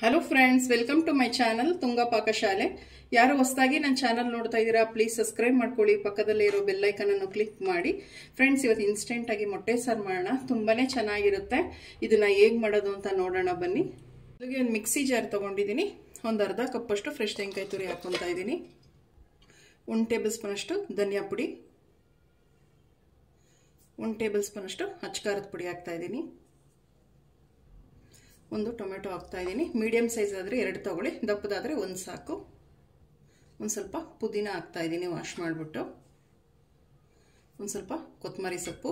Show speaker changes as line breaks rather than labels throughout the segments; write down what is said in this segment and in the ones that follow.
hello friends welcome to my channel Tunga Pakashale ಯಾರು ಹೊಸದಾಗಿ ನನ್ನ ಚಾನಲ್ ನೋಡ್ತಾ ಇದ್ದೀರಾ ಪ್ಲೀಸ್ ಸಬ್ಸ್ಕ್ರೈಬ್ ಮಾಡ್ಕೊಳ್ಳಿ ಪಕ್ಕದಲ್ಲೇ ಇರೋ ಬೆಲ್ಲೈಕನ್ ಅನ್ನು ಕ್ಲಿಕ್ ಮಾಡಿ ಫ್ರೆಂಡ್ಸ್ ಇವತ್ತು ಇನ್ಸ್ಟೆಂಟ್ ಆಗಿ ಮೊಟ್ಟೆ ಸಾರು ಮಾಡೋಣ ತುಂಬಾನೇ ಚೆನ್ನಾಗಿರುತ್ತೆ ಇದನ್ನ ಹೇಗೆ ಮಾಡೋದು ಅಂತ ನೋಡೋಣ ಬನ್ನಿ ಅಲ್ಲಿಗೆ ಒಂದು ಮಿಕ್ಸಿ ಜಾರ್ ತೊಗೊಂಡಿದ್ದೀನಿ ಒಂದು ಅರ್ಧ ಕಪ್ಪಷ್ಟು ಫ್ರೆಶ್ ತೆಂಗಿನಕಾಯಿ ತುರಿ ಹಾಕ್ಕೊತಾ ಇದ್ದೀನಿ ಒಂದು ಟೇಬಲ್ ಸ್ಪೂನಷ್ಟು ಧನಿಯಾ ಪುಡಿ ಒಂದು ಟೇಬಲ್ ಸ್ಪೂನಷ್ಟು ಅಚ್ಕಾರದ ಪುಡಿ ಹಾಕ್ತಾ ಇದ್ದೀನಿ ಒಂದು ಟೊಮೆಟೊ ಹಾಕ್ತಾ ಇದ್ದೀನಿ ಮೀಡಿಯಮ್ ಸೈಜ್ ಆದರೆ ಎರಡು ತಗೊಳ್ಳಿ ದಪ್ಪದಾದರೆ ಒಂದು ಸಾಕು ಒಂದು ಸ್ವಲ್ಪ ಪುದೀನ ಹಾಕ್ತಾ ಇದ್ದೀನಿ ವಾಶ್ ಮಾಡಿಬಿಟ್ಟು ಒಂದು ಸ್ವಲ್ಪ ಕೊತ್ತಂಬರಿ ಸೊಪ್ಪು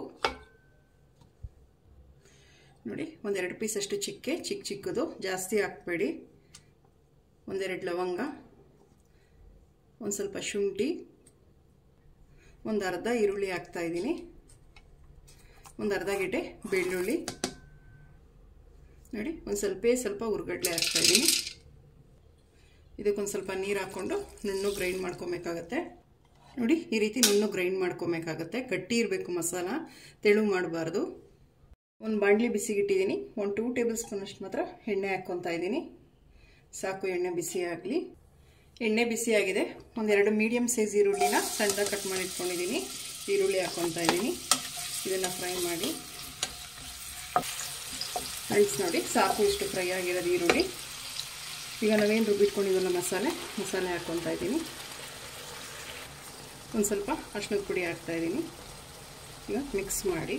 ನೋಡಿ ಒಂದೆರಡು ಪೀಸಷ್ಟು ಚಿಕ್ಕೆ ಚಿಕ್ಕ ಚಿಕ್ಕದು ಜಾಸ್ತಿ ಹಾಕ್ಬೇಡಿ ಒಂದೆರಡು ಲವಂಗ ಒಂದು ಸ್ವಲ್ಪ ಶುಂಠಿ ಒಂದು ಅರ್ಧ ಈರುಳ್ಳಿ ಹಾಕ್ತಾ ಇದ್ದೀನಿ ಒಂದು ಅರ್ಧ ಗೆಡ್ಡೆ ಬೆಳ್ಳುಳ್ಳಿ ನೋಡಿ ಒಂದು ಸ್ವಲ್ಪ ಸ್ವಲ್ಪ ಉರ್ಗಡ್ಲೆ ಹಾಕ್ತಾ ಇದ್ದೀನಿ ಇದಕ್ಕೊಂದು ಸ್ವಲ್ಪ ನೀರು ಹಾಕ್ಕೊಂಡು ನುಣ್ಣು ಗ್ರೈಂಡ್ ಮಾಡ್ಕೊಬೇಕಾಗತ್ತೆ ನೋಡಿ ಈ ರೀತಿ ನುಣ್ಣು ಗ್ರೈಂಡ್ ಮಾಡ್ಕೊಬೇಕಾಗತ್ತೆ ಗಟ್ಟಿ ಇರಬೇಕು ಮಸಾಲ ತೆಳು ಮಾಡಬಾರ್ದು ಒಂದು ಬಾಣಲಿ ಬಿಸಿಗಿಟ್ಟಿದ್ದೀನಿ ಒಂದು ಟೂ ಟೇಬಲ್ ಸ್ಪೂನಷ್ಟು ಮಾತ್ರ ಎಣ್ಣೆ ಹಾಕ್ಕೊತಾ ಇದ್ದೀನಿ ಸಾಕು ಎಣ್ಣೆ ಬಿಸಿ ಆಗಲಿ ಎಣ್ಣೆ ಬಿಸಿಯಾಗಿದೆ ಒಂದೆರಡು ಮೀಡಿಯಮ್ ಸೈಜ್ ಈರುಳ್ಳಿನ ಸಣ್ಣದಾಗಿ ಕಟ್ ಮಾಡಿ ಇಟ್ಕೊಂಡಿದ್ದೀನಿ ಈರುಳ್ಳಿ ಹಾಕ್ಕೊತಾ ಇದ್ದೀನಿ ಇದನ್ನು ಫ್ರೈ ಮಾಡಿ ಫ್ರೆಂಡ್ಸ್ ನೋಡಿ ಸಾಕು ಇಷ್ಟು ಫ್ರೈ ಆಗಿರೋದು ಈರುಳ್ಳಿ ಈಗ ನಾವೇನು ರುಬ್ಬಿಟ್ಕೊಂಡಿದ್ವಲ್ಲ ಮಸಾಲೆ ಮಸಾಲೆ ಹಾಕ್ಕೊತಾ ಇದ್ದೀನಿ ಒಂದು ಸ್ವಲ್ಪ ಅರ್ಶಿನದ ಪುಡಿ ಹಾಕ್ತಾ ಇದ್ದೀನಿ ಈಗ ಮಿಕ್ಸ್ ಮಾಡಿ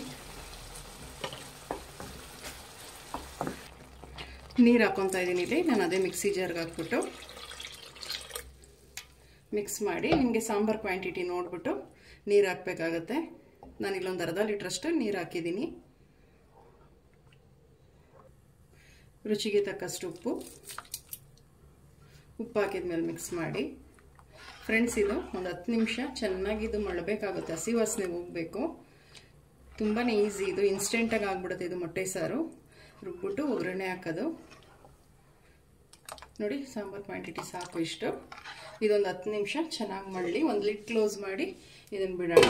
ನೀರು ಹಾಕ್ಕೊತಾ ಇದ್ದೀನಿ ಇಲ್ಲಿ ನಾನು ಅದೇ ಮಿಕ್ಸಿ ಜಾರ್ಗೆ ಹಾಕ್ಬಿಟ್ಟು ಮಿಕ್ಸ್ ಮಾಡಿ ನಿಮಗೆ ಸಾಂಬಾರು ಕ್ವಾಂಟಿಟಿ ನೋಡಿಬಿಟ್ಟು ನೀರು ಹಾಕಬೇಕಾಗತ್ತೆ ನಾನು ಇಲ್ಲೊಂದು ಅರ್ಧ ಲೀಟ್ರಷ್ಟು ನೀರು ಹಾಕಿದ್ದೀನಿ ರುಚಿಗೆ ತಕ್ಕಷ್ಟು ಉಪ್ಪು ಉಪ್ಪು ಹಾಕಿದ್ಮೇಲೆ ಮಿಕ್ಸ್ ಮಾಡಿ ಫ್ರೆಂಡ್ಸ್ ಇದು ಒಂದು ಹತ್ತು ನಿಮಿಷ ಚೆನ್ನಾಗಿ ಇದು ಮಳಬೇಕಾಗುತ್ತೆ ಹಸಿ ವಾಸನೆ ಹೋಗಬೇಕು ತುಂಬಾ ಈಸಿ ಇದು ಇನ್ಸ್ಟೆಂಟಾಗಿ ಆಗ್ಬಿಡುತ್ತೆ ಇದು ಮೊಟ್ಟೆ ಸಾರು ರುಬ್ಬಿಟ್ಟು ಒಗ್ಗರಣೆ ಹಾಕೋದು ನೋಡಿ ಸಾಂಬಾರು ಕ್ವಾಂಟಿಟಿ ಸಾಕು ಇಷ್ಟು ಇದೊಂದು ಹತ್ತು ನಿಮಿಷ ಚೆನ್ನಾಗಿ ಮಳ್ಳಿ ಒಂದು ಲಿಡ್ ಕ್ಲೋಸ್ ಮಾಡಿ ಇದನ್ನು ಬಿಡೋಣ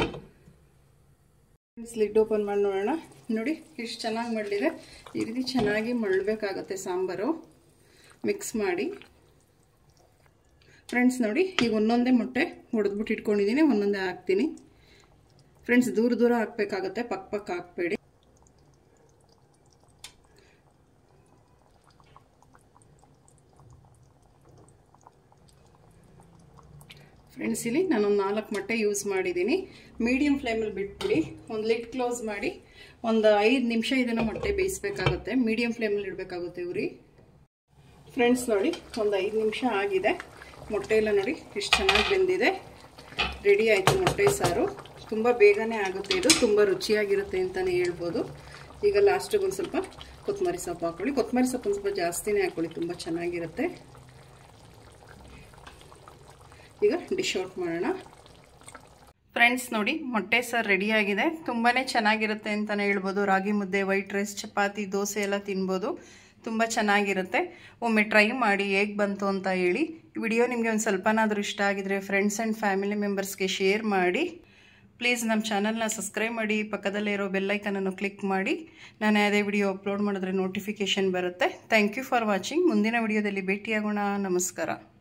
ಲಿಡ್ ಓಪನ್ ಮಾಡಿ ನೋಡೋಣ ನೋಡಿ ಇಷ್ಟು ಚೆನ್ನಾಗಿ ಮಳ್ಳಿದೆ ಈ ರೀತಿ ಚೆನ್ನಾಗಿ ಮಳ್ಳಬೇಕಾಗತ್ತೆ ಸಾಂಬಾರು ಮಿಕ್ಸ್ ಮಾಡಿ ಫ್ರೆಂಡ್ಸ್ ನೋಡಿ ಈಗ ಒಂದೊಂದೇ ಮೊಟ್ಟೆ ಹೊಡೆದ್ಬಿಟ್ಟು ಇಟ್ಕೊಂಡಿದ್ದೀನಿ ಒಂದೊಂದೇ ಹಾಕ್ತೀನಿ ಫ್ರೆಂಡ್ಸ್ ದೂರ ದೂರ ಹಾಕಬೇಕಾಗತ್ತೆ ಪಕ್ಕ ಪಕ್ಕ ಹಾಕಬೇಡಿ ಫ್ರೆಂಡ್ಸ್ ಇಲ್ಲಿ ನಾನೊಂದು ನಾಲ್ಕು ಮೊಟ್ಟೆ ಯೂಸ್ ಮಾಡಿದ್ದೀನಿ ಮೀಡಿಯಮ್ ಫ್ಲೇಮಲ್ಲಿ ಬಿಟ್ಬಿಡಿ ಒಂದು ಲಿಡ್ ಕ್ಲೋಸ್ ಮಾಡಿ ಒಂದು ಐದು ನಿಮಿಷ ಇದನ್ನು ಮೊಟ್ಟೆ ಬೇಯಿಸ್ಬೇಕಾಗುತ್ತೆ ಮೀಡಿಯಮ್ ಫ್ಲೇಮಲ್ಲಿ ಇಡಬೇಕಾಗುತ್ತೆ ಇವ್ರಿ ಫ್ರೆಂಡ್ಸ್ ನೋಡಿ ಒಂದು ಐದು ನಿಮಿಷ ಆಗಿದೆ ಮೊಟ್ಟೆ ಎಲ್ಲ ನೋಡಿ ಎಷ್ಟು ಚೆನ್ನಾಗಿ ಬೆಂದಿದೆ ರೆಡಿ ಆಯಿತು ಮೊಟ್ಟೆ ಸಾರು ತುಂಬ ಬೇಗನೆ ಆಗುತ್ತೆ ಇದು ತುಂಬ ರುಚಿಯಾಗಿರುತ್ತೆ ಅಂತಲೇ ಹೇಳ್ಬೋದು ಈಗ ಲಾಸ್ಟಿಗೆ ಒಂದು ಸ್ವಲ್ಪ ಕೊತ್ತಂಬರಿ ಸೊಪ್ಪು ಹಾಕೊಳ್ಳಿ ಕೊತ್ತಂಬರಿ ಸೊಪ್ಪು ಒಂದು ಸ್ವಲ್ಪ ಜಾಸ್ತಿನೇ ಹಾಕೊಳ್ಳಿ ತುಂಬ ಚೆನ್ನಾಗಿರುತ್ತೆ ಈಗ ಡಿಶ್ ಔಟ್ ಮಾಡೋಣ ಫ್ರೆಂಡ್ಸ್ ನೋಡಿ ಮೊಟ್ಟೆ ಸರ್ ರೆಡಿಯಾಗಿದೆ ತುಂಬಾ ಚೆನ್ನಾಗಿರುತ್ತೆ ಅಂತಲೇ ಹೇಳ್ಬೋದು ರಾಗಿ ಮುದ್ದೆ ವೈಟ್ ರೈಸ್ ಚಪಾತಿ ದೋಸೆ ಎಲ್ಲ ತಿನ್ಬೋದು ತುಂಬ ಚೆನ್ನಾಗಿರುತ್ತೆ ಒಮ್ಮೆ ಟ್ರೈ ಮಾಡಿ ಹೇಗೆ ಬಂತು ಅಂತ ಹೇಳಿ ವಿಡಿಯೋ ನಿಮಗೆ ಒಂದು ಸ್ವಲ್ಪನಾದರೂ ಇಷ್ಟ ಆಗಿದ್ರೆ ಫ್ರೆಂಡ್ಸ್ ಆ್ಯಂಡ್ ಫ್ಯಾಮಿಲಿ ಮೆಂಬರ್ಸ್ಗೆ ಶೇರ್ ಮಾಡಿ ಪ್ಲೀಸ್ ನಮ್ಮ ಚಾನಲ್ನ ಸಬ್ಸ್ಕ್ರೈಬ್ ಮಾಡಿ ಪಕ್ಕದಲ್ಲೇ ಇರೋ ಬೆಲ್ಲೈಕನನ್ನು ಕ್ಲಿಕ್ ಮಾಡಿ ನಾನು ಯಾವುದೇ ವಿಡಿಯೋ ಅಪ್ಲೋಡ್ ಮಾಡಿದ್ರೆ ನೋಟಿಫಿಕೇಷನ್ ಬರುತ್ತೆ ಥ್ಯಾಂಕ್ ಯು ಫಾರ್ ವಾಚಿಂಗ್ ಮುಂದಿನ ವಿಡಿಯೋದಲ್ಲಿ ಭೇಟಿಯಾಗೋಣ ನಮಸ್ಕಾರ